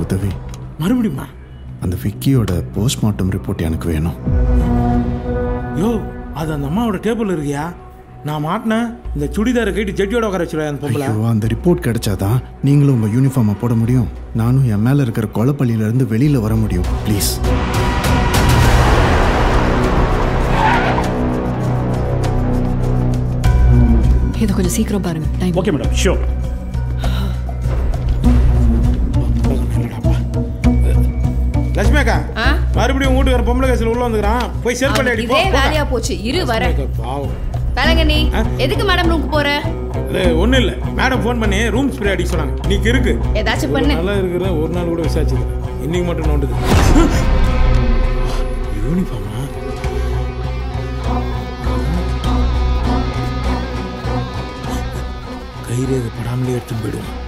உதவி மறுபடியுமா அந்த விக்கியோட போஸ்ட்மார்ட்டம் ரிப்போர்ட் எனக்கு வேணும் யோ அது அந்த அம்மாவோட டேபிள் இருக்கியா நான் மாட்டினேன் இந்த சுடிதாரை கேட்டு ஜெட்டியோட உட்கார வச்சுருவேன் அந்த பொம்பளை ஐயோ அந்த ரிப்போர்ட் கிடைச்சாதான் நீங்களும் உங்கள் யூனிஃபார்மை போட முடியும் நானும் என் மேலே இருக்கிற கொலப்பள்ளியிலேருந்து வெளியில் வர முடியும் ப்ளீஸ் இதை கொஞ்சம் சீக்கிரம் பாருங்க time okay madam sure Lakshmi அக்கா ஆ? மறுபடியும் உங்க வீட்டுக்கார பொம்பளை கேசில் உள்ள வந்துக்கிறான் போய் செருப்பள்ளி அடி இதே வேலையா போச்சு இரு வர பாவம் வேலைங்கண்ணி ஆ? எதுக்கு மேடம் ரூமுக்கு போற அது ஒன்றும் இல்லை மேடம் ஃபோன் பண்ணி ரூம் ஸ்ப்ரே அடிக்க சொன்னாங்க நீக்கு இருக்கு ஏதாச்சும் ஒரு பண்ணு நல்லா இருக்கிற ஒரு நாள் கூட விசாரிச்சது இன்னைக்கு மட்டும் நோண்டுது யூனிஃபார்மா கைரேகை படாமலே எடுத்துன்னு போயிடுவோம்